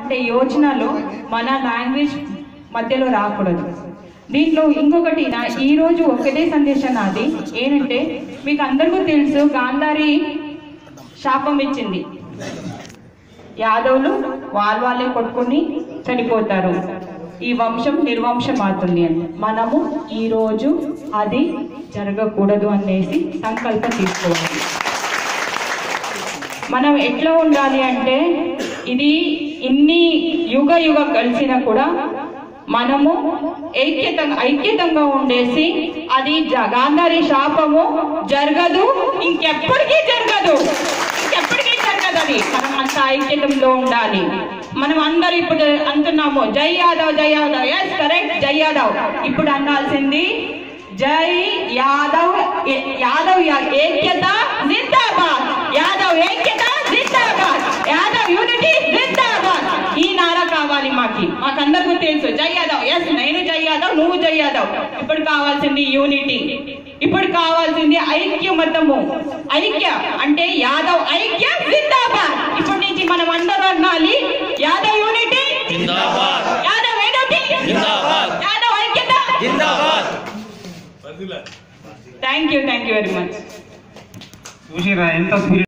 అంటే యోచనలో మన లాంగ్వేజ్ మధ్యలో రాకూడదు దీంట్లో ఇంకొకటి నా ఈ రోజు ఒకటే సందేశం నాది ఏంటంటే మీకు అందరికీ తెలుసు గాంధారి శాపం ఇచ్చింది యాదవులు వాళ్ళ వాళ్ళే కొట్టుకుని చనిపోతారు ఈ వంశం నిర్వంశం అవుతుంది అని మనము ఈ రోజు అది జరగకూడదు అనేసి సంకల్పం తీసుకోవాలి మనం ఎట్లా ఉండాలి అంటే ఇది ఇన్ని యుగ యుగ కలిసినా కూడా మనము ఐక్యత ఐక్యతంగా ఉండేసి అది జ- గాంధారి శాపము జరగదు ఇంకెప్పటికీ జరగదు ఇంకెప్పటికీ జరగదు అది మనం అంత ఐక్యతంలో ఉండాలి మనం అందరూ ఇప్పుడు అంటున్నాము జై యాదవ్ జై యాదవ్ ఎస్ కరెక్ట్ జై యాదవ్ ఇప్పుడు అనాల్సింది జై యాదవ్ ఏ- యాదవ్ యా- ఐక్యత జిందాబాద్ యాదవ్ ఐక్యత జిందాబాద్ యాదవ్ యూనిటీ జిందాబాద్ ఈ నారా కావాలి మాకి మాకందరికీ తెలుసు జై యాదవ్ ఎస్ నేను జై యాదవ్ నువ్వు జై యాదవ్ ఇప్పుడు కావాల్సింది యూనిటీ ఇప్పుడు కావాల్సింది ఐక్యమతము ఐక్య అంటే యాదవ్ ఐక్య జిందాబాద్ ఇప్పటి నుంచి మనం అందరూ అనాలి యాదవ్ యూనిటీ జిందాబాద్ యాదవ్ యూనిటీ జిందాబాద్ యాదవ్ ఐక్యత జిందాబాద్ thank you thank you very much చూసిరా ఎంత స్పిరిట్